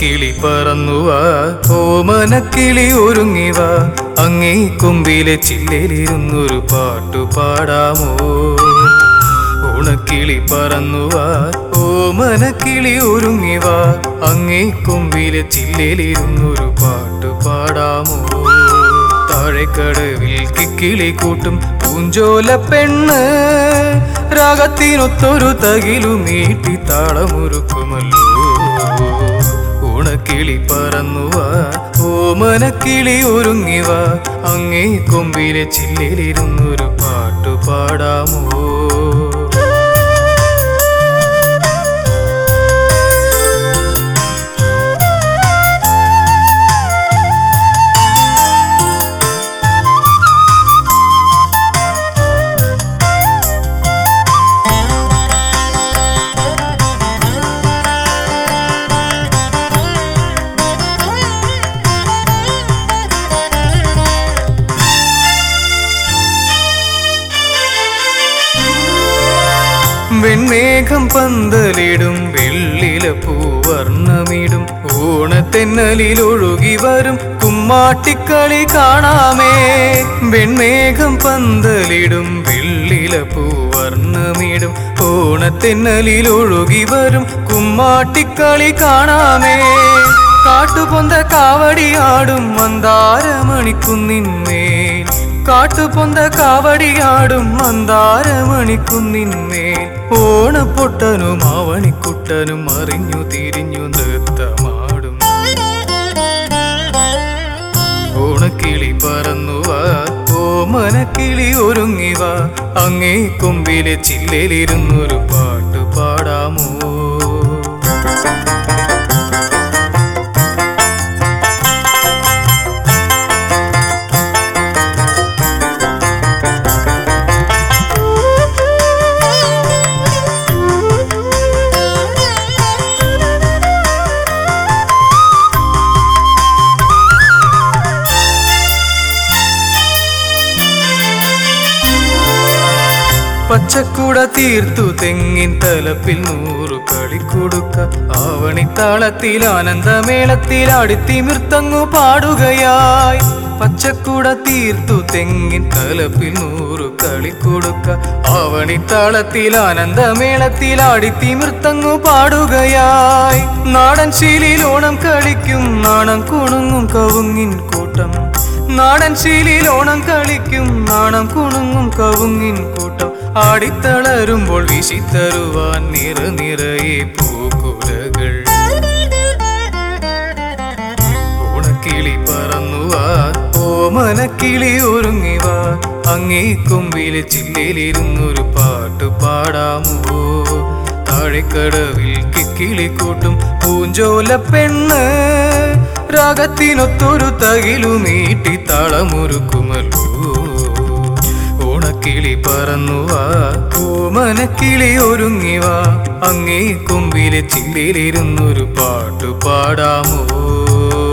ഓണക്കിളി പറന്നുവാ ഓമനക്കിളി ഒരുങ്ങിവാ അങ്ങേ കൊമ്പിലെ ചില്ലയിലിരുന്നൊരു പാട്ടു പാടാമോ ഓണക്കിളി പറന്നുവാ ഓമനക്കിളി ഒരുങ്ങിവാ അങ്ങേ കൊമ്പിലെ ചില്ലയിലിരുന്നൊരു പാട്ടു പാടാമോ താഴെക്കടവിൽ കിക്കിളി കൂട്ടും പൂഞ്ചോല പെണ്ണ് രാഗത്തിനൊത്തൊരു തകിലു നീട്ടി താളമൊരുക്കുമല്ലോ ഓണക്കിളി പറന്നുവാ ഓമനക്കിളി ഒരുങ്ങിവാ അങ്ങേ കൊമ്പിലെ ചില്ലിലിരുന്നൊരു പാട്ടു പാടാമോ വെൺമേഘം പന്തലിടും വെള്ളില പൂവർണ്ണമിടും ഓണത്തെന്നലിൽ ഒഴുകി വരും കുമ്മാട്ടിക്കളി കാണാമേ വെൺമേഘം പന്തലിടും വെള്ളില പൂവർണ്ണമിടും ഓണത്തെന്നലിൽ ഒഴുകി വരും കുമ്മാട്ടിക്കളി കാണാമേ കാട്ടുപൊന്ത കാവടിയാടും മന്ദാരമണിക്കുന്നിന്മേൽ കാട്ടുപൊന്ത കാവടിയാടും മന്ദാരമണിക്കുന്നിന്മേൽ ഓണപ്പൊട്ടനും ആവണിക്കുട്ടനും അറിഞ്ഞു തിരിഞ്ഞു നൃത്തമാടും ഓണക്കിളി പറന്നുവാ ഓമനക്കിളി ഒരുങ്ങിവാ അങ്ങേ കൊമ്പിലെ ചില്ലയിലിരുന്നൊരു പാട്ട് പാടാമോ പച്ചക്കുട തീർത്തു തെങ്ങിൻ തലപ്പിൽ നൂറു കളിക്കൊടുക്ക ആവണിത്താളത്തിൽ ആനന്ദമേളത്തിൽ അടിത്തിമിർത്തങ്ങു പാടുകയായി പച്ചക്കുട തീർത്തു തെങ്ങിൻ തലപ്പിൽ നൂറു കളിക്കൊടുക്ക ആവണിത്താളത്തിൽ ആനന്ദമേളത്തിൽ അടിത്തിമിർത്തങ്ങു പാടുകയായി നാടൻ ശീലിൽ ഓണം കളിക്കും നാണം കുണുങ്ങും കവുങ്ങിൻ കൂട്ടം നാടൻ ശീലിൽ ഓണം കളിക്കും നാണം കുണുങ്ങും കവുങ്ങിൻ കൂട്ടം ആടിത്തളരുമ്പോൾ വീശിത്തരുവാൻ നിറ നിറയെ പൂക്കുലകൾ ഓണക്കിളി പറന്നുവാ ഓമനക്കിളി ഒരുങ്ങിവാ അങ്ങേ കൊമ്പിലെ ചില്ലയിലിരുന്നൊരു പാട്ട് പാടാമോ താഴെക്കടവിൽ കിക്കിളി കൂട്ടും പൂഞ്ചോല പെണ്ണ് രാഗത്തിനൊത്തൊരു തകിലു നീട്ടി താളമൊരുക്കുമല്ലോ ഓണക്കിളി പറന്നുവാ ഓമനക്കിളി ഒരുങ്ങിവാ അങ്ങേ കൊമ്പിലെ ചില്ലിലിരുന്നൊരു പാട്ടു പാടാമോ